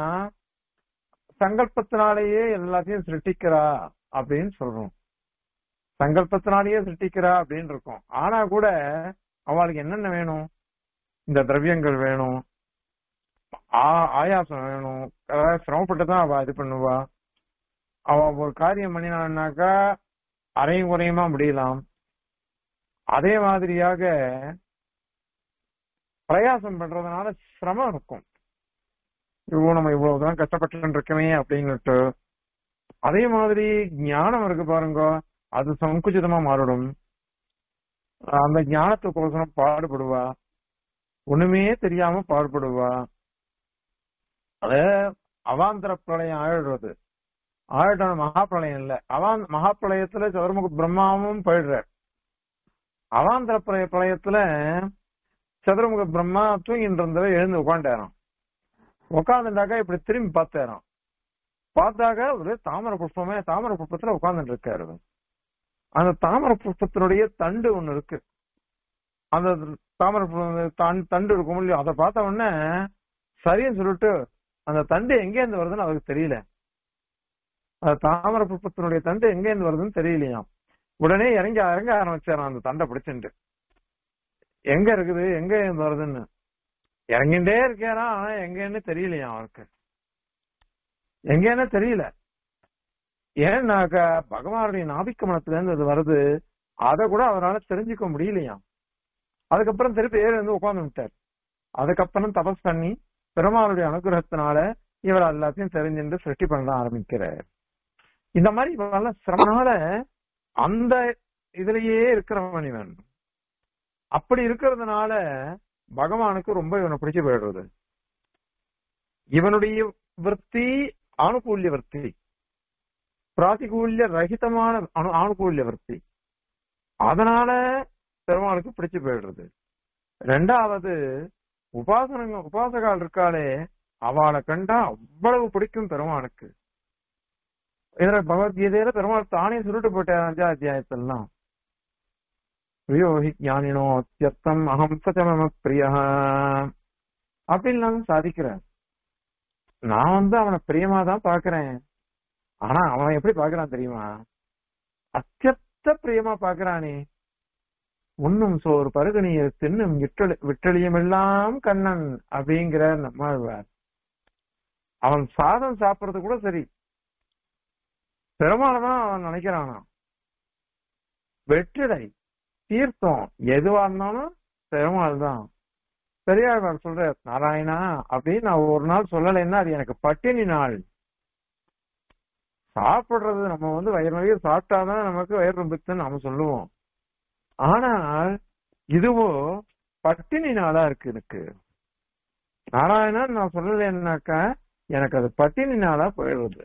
சங்கல்பத்தினாலேயே எல்லாத்தையும் சிருஷ்டிக்கிறா அப்படின்னு சொல்றோம் சங்கல்பத்தினாலேயே சிருஷ்டிக்கிறா அப்படின்னு இருக்கும் ஆனா கூட அவளுக்கு என்னென்ன வேணும் இந்த திரவியங்கள் வேணும் ஆ- ஆயாசம் வேணும் அதாவது சிரமப்பட்டு தான் அவ இது பண்ணுவா அவ ஒரு காரியம் பண்ணினான்னாக்கா அரையும் குறையுமா முடியலாம் அதே மாதிரியாக பிரயாசம் பண்றதுனால சிரமம் இருக்கும் இவ்வளவு நம்ம இவ்வளவு தூரம் கஷ்டப்பட்டு இருக்கமே அப்படின்னுட்டு அதே மாதிரி ஞானம் இருக்கு பாருங்க அது சங்குச்சிதமா மாறிடும் அந்த ஞானத்துக்கோசரம் பாடுபடுவா ஒண்ணுமே தெரியாம பாடுபடுவா அத அவாந்தர பிரளயம் ஆயிடுறது ஆயிடும் மகாபிரளயம் இல்ல அவான் மகாபிரளயத்துல சதுர்முக பிரம்மாவும் போயிடுறார் அவாந்தர பிரளய பிரளயத்துல சதுர்முக பிரம்மா தூங்கிட்டு இருந்தவ எழுந்து உட்காண்டாராம் உட்காந்துட்டாக்கா இப்படி திரும்பி பார்த்தாராம் பார்த்தாக்க ஒரு தாமரை புஷ்பமே தாமரை புஷ்பத்துல உட்கார்ந்துட்டு இருக்காரு அவர். அந்த தாமரை புஷ்பத்தினுடைய தண்டு ஒண்ணு இருக்கு அந்த தாமரை புஷ்பம் தண்- தண்டு இருக்கும் இல்லையோ அதை பார்த்த உடனே சரின்னு சொல்லிட்டு அந்த தண்டு எங்க இருந்து வருதுன்னு அவருக்கு தெரியல அந்த தாமரை புஷ்பத்தினுடைய தண்டு எங்க இருந்து வருதுன்னு தெரியலையாம் உடனே இறங்கி இறங்க ஆரம்பிச்சாராம் அந்த தண்டை பிடிச்சிட்டு எங்க இருக்குது எங்க இருந்து வருதுன்னு இறங்கிட்டே இருக்காரா ஆனா எங்கன்னு தெரியலையாம் அவருக்கு எங்கன்னு தெரியல ஏன்னாக்கா பகவானுடைய நாபிக்கமனத்துல இருந்து அது வருது அதை கூட அவரால் தெரிஞ்சுக்க முடியலையாம் அதுக்கப்புறம் திருப்பி ஏறி வந்து உட்கார்ந்து விட்டார் அதுக்கப்புறம் தபஸ் பண்ணி பெருமாளுடைய அனுகிரகத்தினால இவர் எல்லாத்தையும் தெரிஞ்சுட்டு சிருஷ்டி பண்ண ஆரம்பிக்கிறார் இந்த மாதிரி இவரெல்லாம் சிரமனால அந்த இதுலயே இருக்கிறவன் இவன் அப்படி இருக்கிறதுனால பகவானுக்கு ரொம்ப இவனை பிடிச்சு போயிடுறது இவனுடைய விற்பி ஆணுகூல்ய விற்பி பிராதிகூல்ய ரகிதமான அணு- ஆணுகூல்ய விற்பி அதனால பெருமாளுக்கு பிடிச்சு போயிடுறது ரெண்டாவது உபாசனங்க உபாசகால் இருக்காளே அவளை கண்டா அவ்வளவு பிடிக்கும் பெருமாளுக்கு இதுல பகவத்கீதையில பெருமாள் தானே சுருட்டு போட்டார் அஞ்சாம் அத்தியாயத்திலாம் பிரியோஹி ஞானினோ அத்தியர்த்தம் அகம் சச்சமம பிரியா அப்படின்னு நான் சாதிக்கிறேன் நான் வந்து அவனை பிரியமா தான் பாக்குறேன் ஆனா அவன் எப்படி பாக்குறான் தெரியுமா அத்தியத்த பிரியமா பாக்குறானே உண்ணும் சோறு பருகணியர் தின்னும் விட்டளி விட்டளியம் எல்லாம் கண்ணன் அப்படிங்கிற நம்மாழ்வார் அவன் சாதம் சாப்பிடுறது கூட சரி பெருமாளதான் அவன் நினைக்கிறானா வெற்றிலை தீர்த்தம் எதுவா இருந்தாலும் பெருமாள் தான் பெரியாழ்வார் சொல்ற நாராயணா அப்படின்னு நான் ஒரு நாள் சொல்லலைன்னா அது எனக்கு பட்டினி நாள் சாப்பிடுறது நம்ம வந்து வயிறு நிறைய சாப்பிட்டாதான் நமக்கு வயிறு ரொம்பிச்சுன்னு நாம சொல்லுவோம் ஆனால் இதுவோ பட்டினி நாளா இருக்கு எனக்கு நாராயணன் நான் சொல்லலைன்னாக்கா எனக்கு அது பட்டினி நாளா போயிடுறது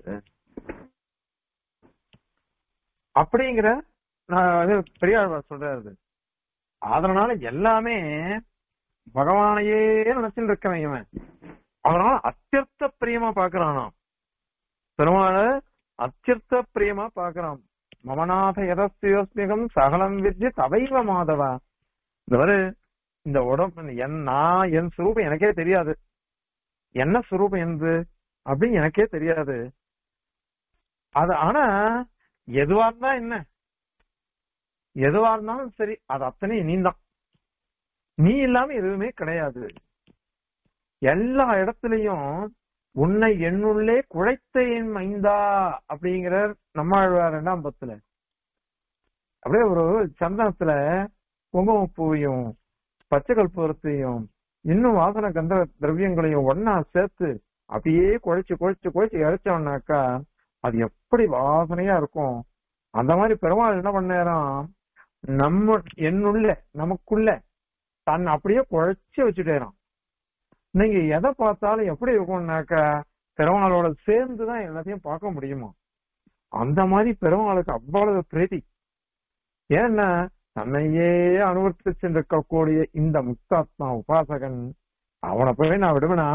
அப்படிங்கிற நான் அது பெரியாழ்வார் சொல்றாரு அதனால எல்லாமே பகவானையே நினைச்சுட்டு இருக்கவன் இவன் அதனால அத்தியர்த்த பிரியமா பாக்குறானாம் பெருமாள அத்தியர்த்த பிரியமா பாக்குறான் மமநாத எதஸ்தியோஸ்மிகம் சகலம் வித்ய தவைவ மாதவா இந்த மாதிரி இந்த உடம்பு என் நான் என் சுரூபம் எனக்கே தெரியாது என்ன சுரூபம் என்னது அப்படின்னு எனக்கே தெரியாது அது ஆனா எதுவா இருந்தா என்ன எதுவா இருந்தாலும் சரி அது அத்தனை நீ தான் நீ இல்லாம எதுவுமே கிடையாது எல்லா இடத்துலயும் உன்னை என்னுள்ளே குழைத்தேன் மைந்தா அப்படிங்கிற நம்மாழ்வார் ரெண்டாம் பத்துல அப்படியே ஒரு சந்தனத்துல குங்குமப்பூவையும் பச்சை கற்பூரத்தையும் இன்னும் வாசன கந்த திரவியங்களையும் ஒன்னா சேர்த்து அப்படியே குழைச்சு குழைச்சு குழைச்சு இறைச்சோம்னாக்கா அது எப்படி வாசனையா இருக்கும் அந்த மாதிரி பெருமாள் என்ன பண்ணாராம் நம்ம என்னுள்ள நமக்குள்ள தன் அப்படியே குழைச்சு வச்சுட்டேறான் நீங்க எதை பார்த்தாலும் எப்படி இருக்கும்னாக்கா பெருமாளோட சேர்ந்துதான் எல்லாத்தையும் பார்க்க முடியுமா அந்த மாதிரி பெருமாளுக்கு அவ்வளவு பிரீதி ஏன்னா தன்னையே அனுவர்த்தி சென்றிருக்கக்கூடிய இந்த முக்தாத்மா உபாசகன் அவனை போய் நான் விடுவேனா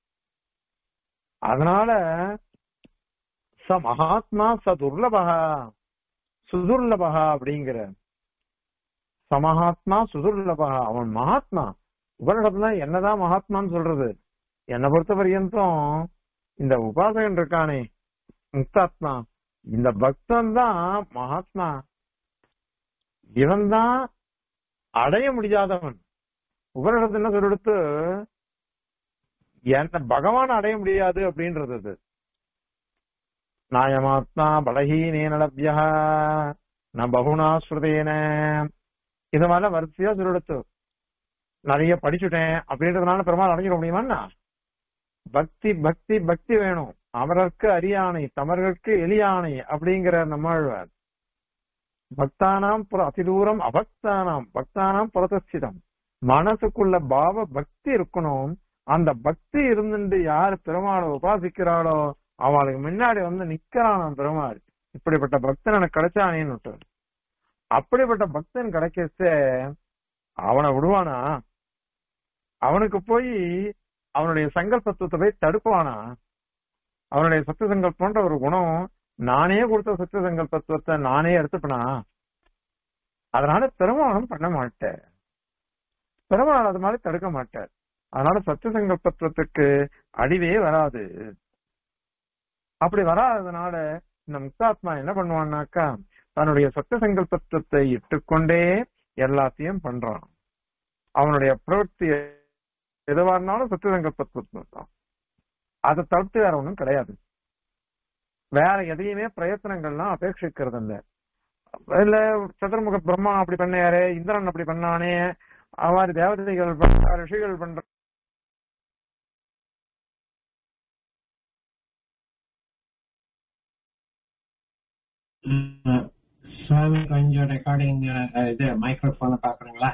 அதனால ச மகாத்மா ச துர்லபகா சுதுர்லபகா அப்படிங்கிற சமஹாத்மா சுதுர்லபகா அவன் மகாத்மா உபனிடத்துல என்னதான் மகாத்மான்னு சொல்றது என்னை பொறுத்த பர்யந்தம் இந்த உபாசகன் இருக்கானே முக்தாத்மா இந்த பக்தன் தான் மகாத்மா இவன் தான் அடைய முடியாதவன் உபனிடத்து என்ன சொல்லிடுத்து என்ன பகவான் அடைய முடியாது அப்படின்றது அது நாயமாத்மா பலஹீனேன லப்யா ந பகுனா ஸ்ருதேன இது மாதிரிலாம் வரிசையா சொல்லிடுத்து நிறைய படிச்சுட்டேன் அப்படின்றதுனால பெருமாள் அடைஞ்சிட முடியுமாண்ணா பக்தி பக்தி பக்தி வேணும் அமரர்க்கு அரியானை தமர்களுக்கு எளியானை அப்படிங்கிற நம்மாழ்வார் பக்தானாம் புற அதிதூரம் அபக்தானாம் பக்தானாம் புறதஸ்திதம் மனசுக்குள்ள பாவ பக்தி இருக்கணும் அந்த பக்தி இருந்துட்டு யார் பெருமாளை உபாசிக்கிறாளோ அவளுக்கு முன்னாடி வந்து நிக்கிறானாம் பெருமாள் இப்படிப்பட்ட பக்தன் எனக்கு கிடைச்சானேன்னு அப்படிப்பட்ட பக்தன் கிடைக்கச்ச அவனை விடுவானா அவனுக்கு போய் அவனுடைய சங்கல்பத்துவத்தை போய் தடுப்பானா அவனுடைய சத்திய சங்கல்பன்ற ஒரு குணம் நானே கொடுத்த சத்திய சங்கல்பத்துவத்தை நானே எடுத்துப்பனா அதனால பெருமானம் பண்ண மாட்டேன் பெருமாள் அது மாதிரி தடுக்க மாட்டார் அதனால சத்திய சங்கல்பத்துவத்துக்கு அடிவே வராது அப்படி வராததுனால இந்த முக்தாத்மா என்ன பண்ணுவான்னாக்கா தன்னுடைய சத்திய சங்கல்பத்துவத்தை இட்டுக்கொண்டே எல்லாத்தையும் பண்றான் அவனுடைய பிரவൃத்தி எதுவா இருந்தாலும் சத்திய சங்கல்பத்துவம் தான் அதை தவிர்த்து வேற ஒண்ணும் கிடையாது வேற எதையுமே பிரயத்தனங்கள்லாம் அபேட்சிக்கிறது இல்ல இல்ல சதுர்முக பிரம்மா அப்படி பண்ணாரு இந்திரன் அப்படி பண்ணானே அவ்வாறு தேவதைகள் பண்ற ரிஷிகள் பண்ற அஹ், சுவாமி கொஞ்சம் ரெக்கார்டிங் இது மைக்ரோஃபோனை பாக்குறீங்களா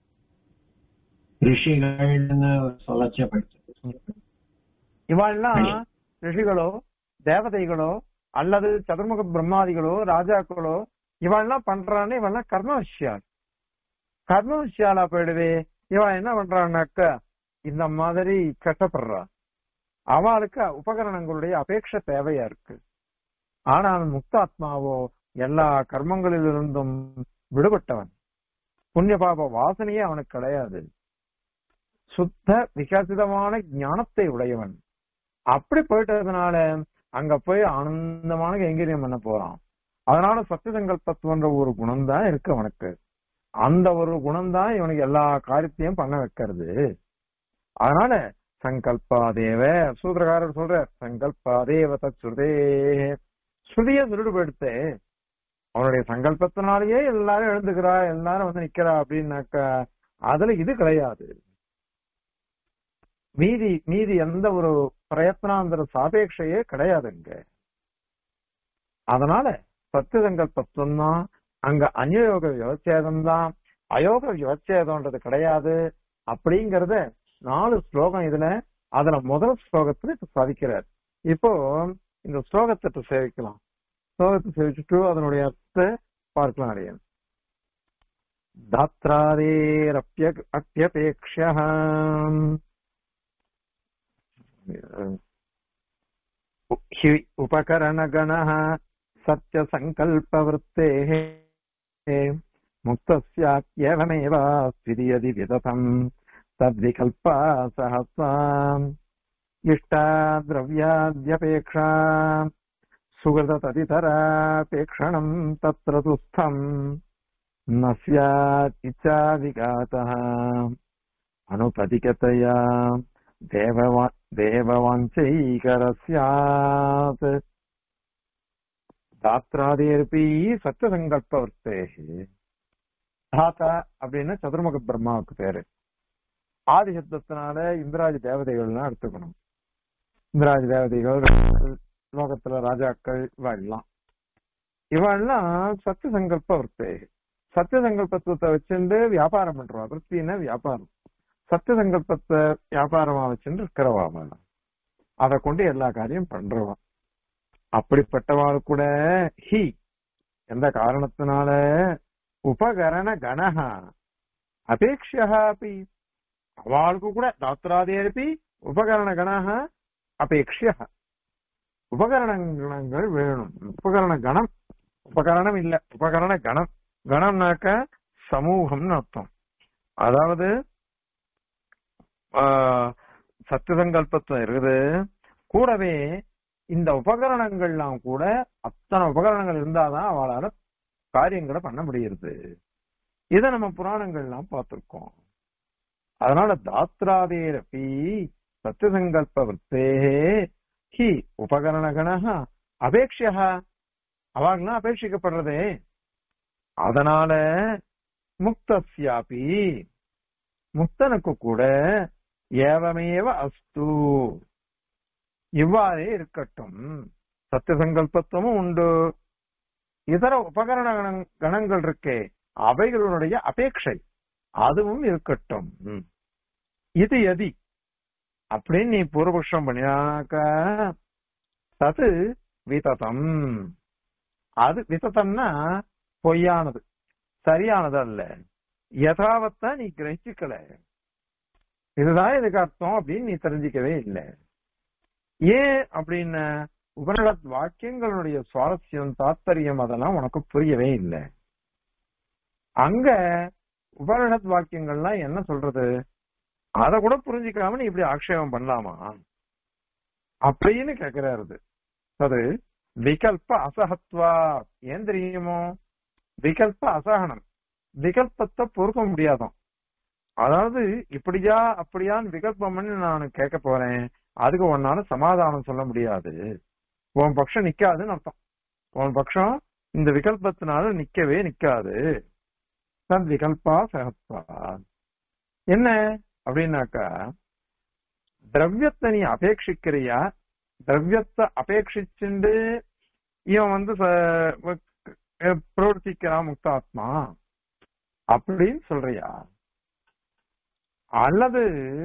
ரிஷிகள்னு சொல்லச்சப்படுத்து இவாள்லாம் ரிஷிகளோ தேவதைகளோ அல்லது சதுர்முக பிரம்மாதிகளோ ராஜாக்களோ இவாள்லாம் பண்றான்னு இவெல்லாம் கர்ம விஷயால் கர்ம விஷயாலா போயிடுவே இவன் என்ன பண்றான்னாக்க இந்த மாதிரி கஷ்டப்படுறா அவளுக்கு உபகரணங்களுடைய அபேட்ச தேவையா இருக்கு ஆனால் முக்தாத்மாவோ எல்லா கர்மங்களிலிருந்தும் விடுபட்டவன் புண்ணிய பாப வாசனையே அவனுக்கு கிடையாது சுத்த விகசிதமான ஞானத்தை உடையவன் அப்படி போயிட்டதுனால அங்க போய் ஆனந்தமான கைங்கரியம் பண்ண போறான் அதனால சத்திய சங்கல்பத்துவன்ற ஒரு குணம் தான் இருக்கு அவனுக்கு அந்த ஒரு குணம் தான் இவனுக்கு எல்லா காரியத்தையும் பண்ண வைக்கிறது அதனால சங்கல்பாதேவ சூத்திரக்காரர் சொல்ற சங்கல்பாதேவ தச்சுதே ஸ்ருதிய சொல்லிட்டு போயிடுத்து அவனுடைய சங்கல்பத்தினாலேயே எல்லாரும் எழுந்துக்கிறா எல்லாரும் வந்து நிக்கிறா அப்படின்னாக்கா அதுல இது கிடையாது மீதி மீதி எந்த ஒரு பிரயத்னாந்திர சாபேட்சையே கிடையாது இங்க அதனால சத்திய சங்கல்பத்துவம் தான் அங்க அநியோக விவச்சேதம் தான் அயோக விவச்சேதம்ன்றது கிடையாது அப்படிங்கறத நாலு ஸ்லோகம் இதுல அதுல முதல் ஸ்லோகத்துல இப்ப சாதிக்கிறார் இப்போ இந்த ஸ்லோகத்தை சேவிக்கலாம் ஸ்லோகத்தை சேவிச்சுட்டு அதனுடைய அர்த்தத்தை பார்க்கலாம் அடையன் தாத்ராதேரப்பிய அப்பியபேக்ஷ हि उपकरणगणः सत्यसङ्कल्पवृत्तेः मुक्तस्याप्येवमेवास्ति यदि विदतम् तद्विकल्पा सहस्राम् इष्टा द्रव्याद्यपेक्षा सुहृदतदितरापेक्षणम् तत्र तुस्थम् न स्यात् इच्छाविघातः अनुपदिकतया देववा देववाञ्चैकरस्यात् தாத்ராதேர்பி சத்திய சங்கல்பவர்த்தேகி தாத்தா அப்படின்னு சதுர்முக பிரம்மாவுக்கு பேரு ஆதி சப்தத்தினால இந்திராஜி தேவதைகள்லாம் எடுத்துக்கணும் இந்திராஜி தேவதைகள் லோகத்துல ராஜாக்கள் இவெல்லாம் இவெல்லாம் சத்திய சங்கல்ப வர்த்தேகி சத்திய சங்கல்பத்துவத்தை வச்சுட்டு வியாபாரம் பண்றவா விற்பின்னா வியாபாரம் சத்திய சங்கல்பத்தை வியாபாரமா வச்சுட்டு இருக்கிறவா மேடம் அதை கொண்டு எல்லா காரியம் பண்றவா அப்படிப்பட்டவாள் கூட ஹி எந்த காரணத்தினால உபகரண கணஹ அபேட்சியா அப்படி அவளுக்கு கூட தாத்ராதேரப்பி உபகரண கணஹ அபேட்சிய உபகரணங்கள் வேணும் உபகரண கணம் உபகரணம் இல்ல உபகரண கணம் கணம்னாக்க சமூகம்னு அர்த்தம் அதாவது சத்தியசங்கல்பத்துவம் இருக்குது கூடவே இந்த உபகரணங்கள்லாம் கூட அத்தனை உபகரணங்கள் இருந்தாதான் அவளால காரியங்களை பண்ண முடியுது இதை நம்ம புராணங்கள்லாம் பார்த்திருக்கோம் அதனால தாத்ராதேரப்பி சத்தியசங்கல்ப விற்பே ஹி உபகரணகண அபேட்சியா அவாகலாம் அபேட்சிக்கப்படுறதே அதனால முக்தஸ்யாபி முக்தனுக்கு கூட ஏவமேவ அஸ்து இவ்வாறே இருக்கட்டும் சத்திய சங்கல்பத்துவமும் உண்டு இதர உபகரண கணங்கள் இருக்கே அவைகளுடைய அபேட்சை அதுவும் இருக்கட்டும் இது எதி அப்படின்னு நீ பூர்வபக்ஷம் பண்ணினாக்க தது விததம் அது விததம்னா பொய்யானது சரியானது அல்ல யதாவத்தா நீ கிரகிச்சுக்கல இதுதான் இதுக்கு அர்த்தம் அப்படின்னு நீ தெரிஞ்சுக்கவே இல்லை ஏன் அப்படின்னு உபனிடத் வாக்கியங்களுடைய சுவாரஸ்யம் தாத்பரியம் அதெல்லாம் உனக்கு புரியவே இல்லை அங்க உபனிடத் வாக்கியங்கள்லாம் என்ன சொல்றது அத கூட புரிஞ்சுக்காம நீ இப்படி ஆக்ஷேபம் பண்ணலாமா அப்படின்னு கேக்குறாரு அது விகல்ப அசகத்வா ஏன் தெரியுமோ விகல்ப அசகனம் விகல்பத்தை பொறுக்க முடியாதான் அதாவது இப்படியா அப்படியான்னு விகல்பம் பண்ணி நான் கேட்க போறேன் அதுக்கு உன்னால சமாதானம் சொல்ல முடியாது உன் பட்சம் நிக்காதுன்னு அர்த்தம் உன் பட்சம் இந்த விகல்பத்தினால நிக்கவே நிக்காது தன் விகல்பா சகத்வா என்ன அப்படின்னாக்கா திரவியத்தை நீ அபேட்சிக்கிறியா திரவியத்தை அபேட்சிச்சுண்டு இவன் வந்து பிரவர்த்திக்கிறான் முக்தாத்மா அப்படின்னு சொல்றியா அல்லது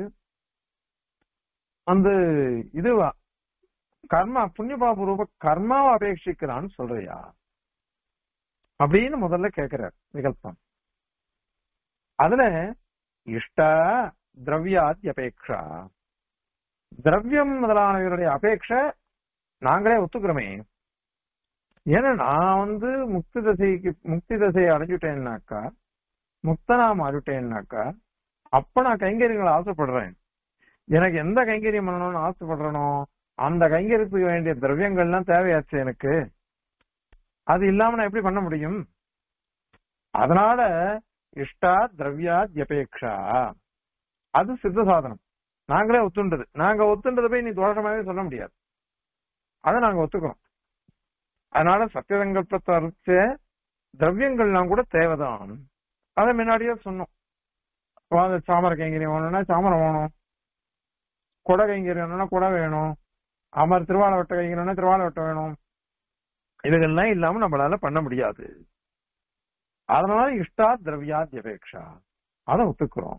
அந்த இதுவா கர்மா புண்ணியபாப ரூப கர்மாவை அபேட்சிக்கிறான்னு சொல்றியா அப்படின்னு முதல்ல கேக்குறார் விகல்பம் அதுல இஷ்ட திரவியாதி அபேக்ஷா திரவியம் முதலானவர்களுடைய அபேட்ச நாங்களே ஒத்துக்கிறோமே ஏன்னா நான் வந்து முக்தி தசைக்கு முக்தி தசையை அடைஞ்சுட்டேன்னாக்கா முக்தனா மாறிட்டேன்னாக்கா அப்ப நான் கைங்கரியங்களை ஆசைப்படுறேன் எனக்கு எந்த கைங்கரியம் பண்ணணும்னு ஆசைப்படுறனோ அந்த கைங்கரியத்துக்கு வேண்டிய திரவியங்கள்லாம் தேவையாச்சு எனக்கு அது இல்லாம நான் எப்படி பண்ண முடியும் அதனால இஷ்டா திரவியா ஜபேக்ஷா அது சித்த சாதனம் நாங்களே ஒத்துண்டது நாங்க ஒத்துண்டதை போய் நீ தோஷமாவே சொல்ல முடியாது அதை நாங்க ஒத்துக்கிறோம் அதனால சத்தியசங்கல்பத்தை அரிச்ச திரவியங்கள்லாம் கூட தேவைதான் அதை முன்னாடியே சொன்னோம் அந்த சாமர கைங்கரியம் வேணும்னா சாமரம் வேணும் கொடை கைங்கரியம் வேணும்னா கொடை வேணும் அமர் திருவாள வட்ட கைங்கரியம்னா திருவாள வட்டம் வேணும் இவைகள்லாம் இல்லாம நம்மளால பண்ண முடியாது அதனால இஷ்டா திரவியாத் அபேக்ஷா அதை ஒத்துக்கிறோம்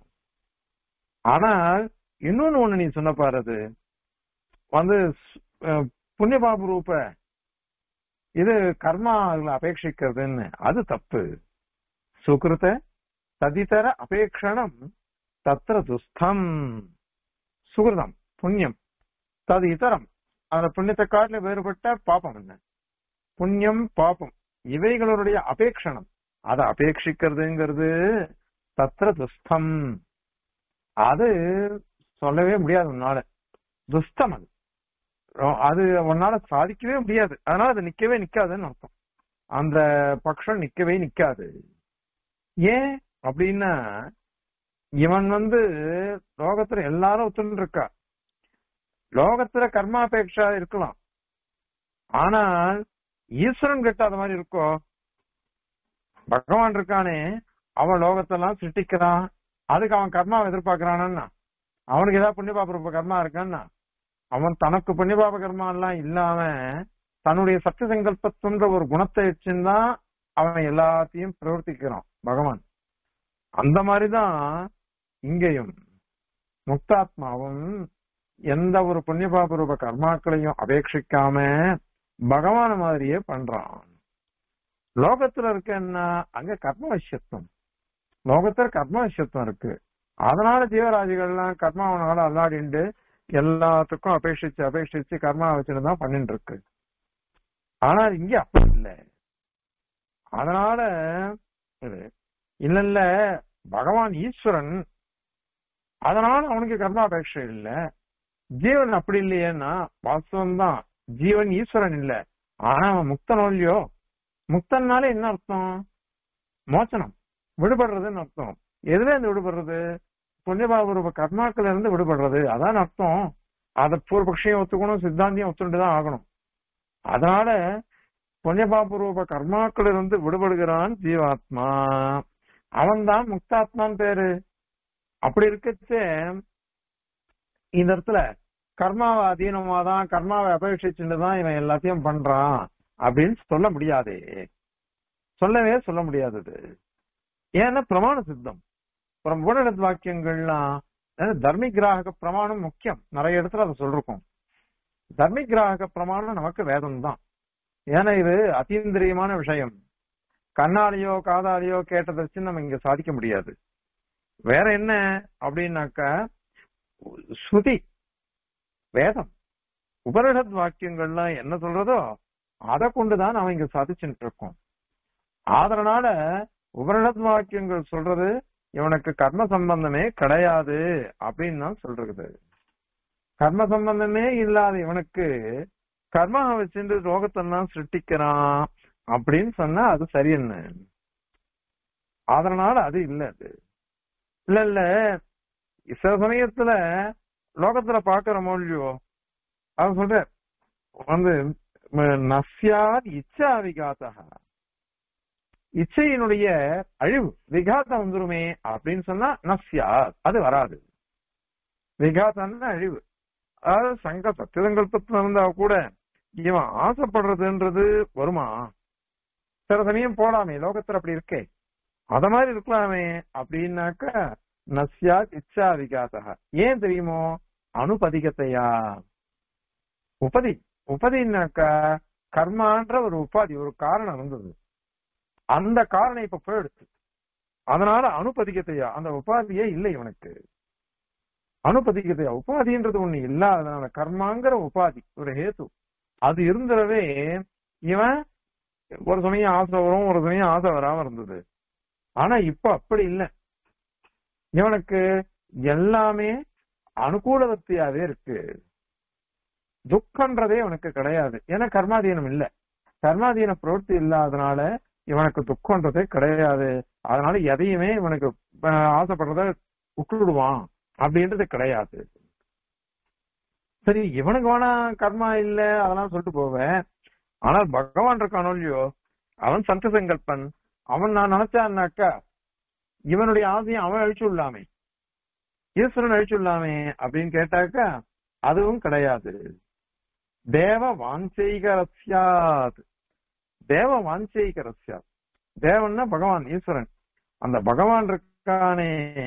ஆனால் இன்னொன்னு ஒண்ணு நீ சொன்ன பாரு அது வந்து அஹ், புண்ணிய பாப ரூப இது கர்மா அபேட்சிக்கிறதுன்னு அது தப்பு சுகிருத ததிதர அபேக்ஷணம் தத்திர துஸ்தம் சுகிருதம் புண்ணியம் தது இதரம் அந்த புண்ணியத்தை காட்டில வேறுபட்ட பாப்பம் என்ன புண்ணியம் பாப்பம் இவைகளுடைய அபேக்ஷணம் அதை அபேட்சிக்கிறதுங்கிறது தத்திர துஸ்தம் அது சொல்லவே முடியாது உன்னால துஸ்தம் அது ரொ- அது உன்னால சாதிக்கவே முடியாது அதனால அது நிக்கவே நிக்காதுன்னு அர்த்தம் அந்த பட்சம் நிக்கவே நிக்காது ஏன் அப்படின்னா இவன் வந்து லோகத்துல எல்லாரும் ஒத்துன்னு இருக்கா லோகத்துல கர்மாபேட்சா இருக்கலாம் ஆனால் ஈஸ்வரன் கிட்ட அது மாதிரி இருக்கோ பகவான் இருக்கானே அவன் லோகத்தெல்லாம் சிருஷ்டிக்கிறான் அதுக்கு அவன் கர்மாவை எதிர்பார்க்கறானா அவனுக்கு ஏதாவது புண்ணிய பாப கர்மா இருக்கான்னா அவன் தனக்கு புண்ணிய பாப கர்மா எல்லாம் இல்லாம தன்னுடைய சத்திய சங்கல்பத்துன்ற ஒரு குணத்தை வச்சுதான் அவன் எல்லாத்தையும் பிரவர்த்திக்கிறான் பகவான் அந்த மாதிரிதான் இங்கேயும் முக்தாத்மாவும் எந்த ஒரு புண்ணிய பாப ரூப கர்மாக்களையும் அபேட்சிக்காம பகவான மாதிரியே பண்றான் லோகத்துல இருக்கன்னா அங்க கர்ம விஷயத்துவம் லோகத்துல கர்ம விஷயத்துவம் இருக்கு அதனால ஜீவராசிகள்லாம் கர்மாவனால அல்லாடிண்டு எல்லாத்துக்கும் அபேட்சிச்சு அபேட்சிச்சு கர்மா வச்சுட்டு தான் பண்ணிட்டு இருக்கு ஆனா இங்க அப்படி இல்லை அதனால இது இல்ல இல்ல பகவான் ஈஸ்வரன் அதனால அவனுக்கு கர்மாபேட்சை இல்ல ஜீவன் அப்படி இல்லையேன்னா வாஸ்தவம் தான் ஜீவன் ஈஸ்வரன் இல்ல ஆனா அவன் முக்தனோ இல்லையோ முக்தன்னால என்ன அர்த்தம் மோச்சனம் விடுபடுறதுன்னு அர்த்தம் எதுல இருந்து விடுபடுறது புண்ணியபாப ரூப கர்மாக்கள் இருந்து விடுபடுறது அதான் அர்த்தம் அத பூர்வபக்ஷியம் ஒத்துக்கணும் சித்தாந்தியம் ஒத்துண்டு தான் ஆகணும் அதனால புண்ணியபாப ரூப கர்மாக்கள் இருந்து விடுபடுகிறான் ஜீவாத்மா அவன் தான் முக்தாத்மான் பேரு அப்படி இருக்கச்சே இந்த இடத்துல கர்மாவை அதீனமா தான் கர்மாவை அபேட்சிச்சுட்டு தான் இவன் எல்லாத்தையும் பண்றான் அப்படின்னு சொல்ல முடியாதே சொல்லவே சொல்ல முடியாதது ஏன்னா பிரமாண சித்தம் புரணத் வாக்கியங்கள்லாம் அதாவது தர்மி கிராக பிரமாணம் முக்கியம் நிறைய இடத்துல அதை சொல்றோம் தர்மி கிராக பிரமாணம் நமக்கு வேதம் தான் ஏன்னா இது அத்தீந்திரியமான விஷயம் கண்ணாலேயோ காதாலேயோ கேட்டதை வச்சு நம்ம இங்க சாதிக்க முடியாது வேற என்ன அப்படின்னாக்கா ஸ்ருதி வேதம் உபனிஷத் வாக்கியங்கள்லாம் என்ன சொல்றதோ அதை கொண்டுதான் நாம இங்க சாதிச்சுட்டு இருக்கோம் அதனால உபனிஷத் வாக்கியங்கள் சொல்றது இவனுக்கு கர்ம சம்பந்தமே கிடையாது அப்படின்னு தான் சொல்றது கர்ம சம்பந்தமே இல்லாத இவனுக்கு கர்மாவை வச்சுட்டு ரோகத்தெல்லாம் சிருஷ்டிக்கிறான் அப்படின்னு சொன்னா அது சரியென்ன அதனால அது இல்ல அது இல்ல இல்ல சில சமயத்துல லோகத்துல பாக்குறோமோ இல்லையோ அது சொல்ற வந்து நஸ்யார் இச்சா விகாத்தகா இச்சையினுடைய அழிவு விகாத்தம் வந்துருமே அப்படின்னு சொன்னா நஸ்யார் அது வராது விகாத்தம்னா அழிவு அதாவது சங்க சத்தியசங்கல்பத்துல இருந்தா கூட இவன் ஆசைப்படுறதுன்றது வருமா சில சமயம் போலாமே லோகத்துல அப்படி இருக்கே அத மாதிரி இருக்கலாமே அப்படின்னாக்க நஸ்யா இச்சா விகாசக ஏன் தெரியுமோ அனுபதிகத்தையா உபதி உபதினாக்கா கர்மான்ற ஒரு உபாதி ஒரு காரணம் இருந்தது அந்த காரணம் இப்ப போயிடுச்சு அதனால அனுபதிகத்தையா அந்த உபாதியே இல்லை இவனுக்கு அனுபதிகத்தையா உபாதின்றது ஒண்ணு இல்லாதனால கர்மாங்கிற உபாதி ஒரு ஹேத்து அது இருந்தவே இவன் ஒரு சமயம் ஆசை வரும் ஒரு சமயம் ஆசை வராம இருந்தது ஆனா இப்ப அப்படி இல்லை இவனுக்கு எல்லாமே அனுகூலவத்தியாவே இருக்கு துக்கன்றதே இவனுக்கு கிடையாது ஏன்னா கர்மாதீனம் இல்ல கர்மாதீன பிரவൃத்தி இல்லாதனால இவனுக்கு துக்கன்றதே கிடையாது அதனால எதையுமே இவனுக்கு ஆசைப்படுறத விட்டுடுவான் அப்படின்றது கிடையாது சரி இவனுக்கு வேணா கர்மா இல்ல அதெல்லாம் சொல்லிட்டு போவேன் ஆனால் பகவான் இருக்கானோ இல்லையோ அவன் சந்த சங்கல்பன் அவன் நான் நினைச்சான்னாக்கா இவனுடைய ஆசையும் அவன் அழிச்சு விடலாமே ஈஸ்வரன் அழிச்சு விடலாமே அப்படின்னு கேட்டாக்கா அதுவும் கிடையாது தேவ வாஞ்சைகரஸ்யாத் தேவ வாஞ்சைகரஸ்யா தேவன்னா பகவான் ஈஸ்வரன் அந்த பகவான் இருக்கானே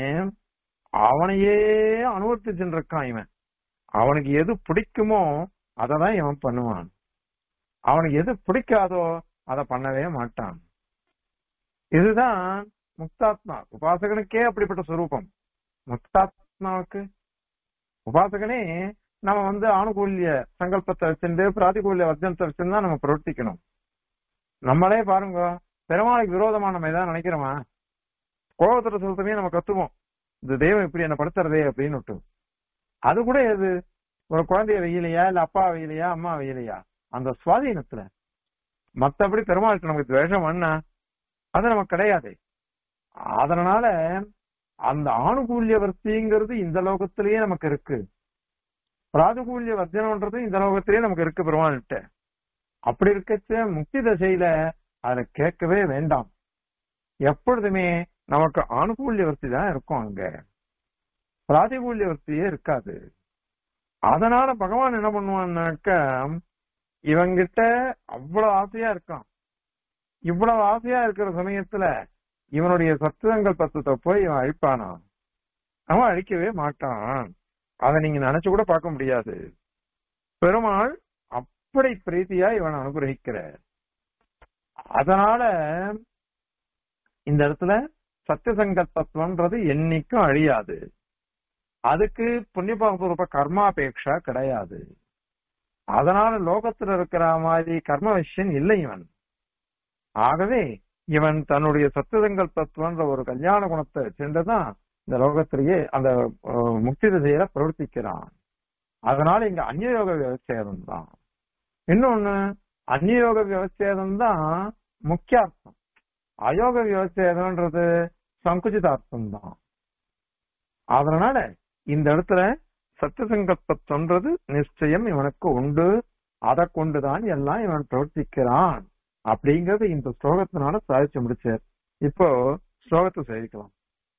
அவனையே அனுவர்த்திச்சுட்டு இருக்கான் இவன் அவனுக்கு எது பிடிக்குமோ அதை தான் இவன் பண்ணுவான் அவனுக்கு எது பிடிக்காதோ அதை பண்ணவே மாட்டான் இதுதான் முக்தாத்மா உபாசகனுக்கே அப்படிப்பட்ட சுரூபம் முக்தாத்மாவுக்கு உபாசகனே நம்ம வந்து ஆணுகூல்ய சங்கல்பத்தை வச்சுட்டு பிராதிகூல்ய வர்ஜனத்தை வச்சுருந்தா நம்ம பிரவர்த்திக்கணும் நம்மளே பாருங்க பெருமாளுக்கு விரோதமா நம்ம ஏதாவது நினைக்கிறோமா கோபத்துல சொல்றதே நம்ம கத்துவோம் இந்த தெய்வம் இப்படி என்ன படுத்துறதே அப்படின்னு விட்டு அது கூட எது ஒரு குழந்தைய வெயிலையா இல்ல அப்பா வெயிலையா அம்மா வெயிலையா அந்த சுவாதீனத்துல மத்தபடி பெருமாளுக்கு நமக்கு துவேஷம் என்ன அது நமக்கு கிடையாது அதனால அந்த ஆணுகூல்ய வர்த்திங்கிறது இந்த லோகத்திலேயே நமக்கு இருக்கு பிராதுகூல்ய வர்ஜனம்ன்றது இந்த லோகத்திலேயே நமக்கு இருக்கு பெருமாள்கிட்ட அப்படி இருக்கச்ச முக்தி தசையில அதை கேட்கவே வேண்டாம் எப்பொழுதுமே நமக்கு ஆணுகூல்ய வர்த்தி தான் இருக்கும் அங்க பிராதிகூல்ய வர்த்தியே இருக்காது அதனால பகவான் என்ன பண்ணுவான்னாக்க இவங்கிட்ட அவ்வளவு ஆசையா இருக்கான் இவ்வளவு ஆசையா இருக்கிற சமயத்துல இவனுடைய சத்துவங்கள் பத்தத்தை போய் இவன் அழிப்பானா அவன் அழிக்கவே மாட்டான் அதை நீங்க நினைச்சு கூட பார்க்க முடியாது பெருமாள் அப்படி பிரீத்தியா இவன் அனுகிரகிக்கிற அதனால இந்த இடத்துல சத்தியசங்கல்பத்துவன்றது என்னைக்கும் அழியாது அதுக்கு புண்ணியபாபூர்வ கர்மாபேட்சா கிடையாது அதனால லோகத்துல இருக்கிற மாதிரி கர்ம விஷயம் இல்லை இவன் ஆகவே இவன் தன்னுடைய சத்தியசங்கல்பத்துவன்ற ஒரு கல்யாண குணத்தை சென்றுதான் இந்த லோகத்திலேயே அந்த அஹ், முக்தி திசையில பிரவர்த்திக்கிறான் அதனால இங்க அந்நியோக விவச்சேதம் தான் இன்னொன்னு அந்நியோக விவச்சேதம் தான் முக்கியார்த்தம் அயோக விவச்சேதம்ன்றது சங்குச்சிதார்த்தம் தான் அதனால இந்த இடத்துல சத்தியசங்கல்பத்தொன்றது நிச்சயம் இவனுக்கு உண்டு அதை கொண்டுதான் எல்லாம் இவன் பிரவர்த்திக்கிறான் அப்படிங்கறது இந்த ஸ்லோகத்தினால சாதிச்சு முடிச்சார் இப்போ ஸ்லோகத்தை சேவிக்கலாம்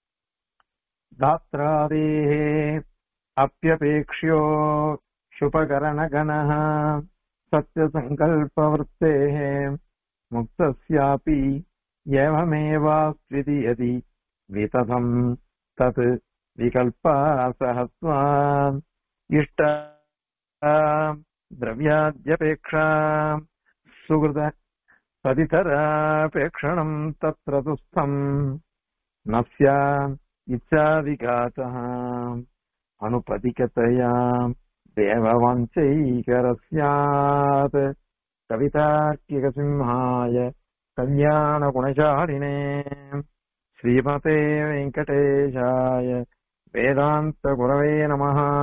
தாத்ராதேः अप्यपेक्ष्यो शुपकरणगणः सत्यसङ्कल्पवृत्तेः मुक्तस्यापि एवमेवास्विति यदि वितथम् तत् विकल्पासहत्वा इष्ट द्रव्याद्यपेक्षा सुहृद तदितरापेक्षणम् तत्र दुःस्थम् न स्यात् इच्छाविघातः अनुपदिकतया देववञ्चैकरस्यात् कवितार्किकसिंहाय कल्याणगुणशालिने श्रीमते वेङ्कटेशाय वेदान्तगुरवे नमः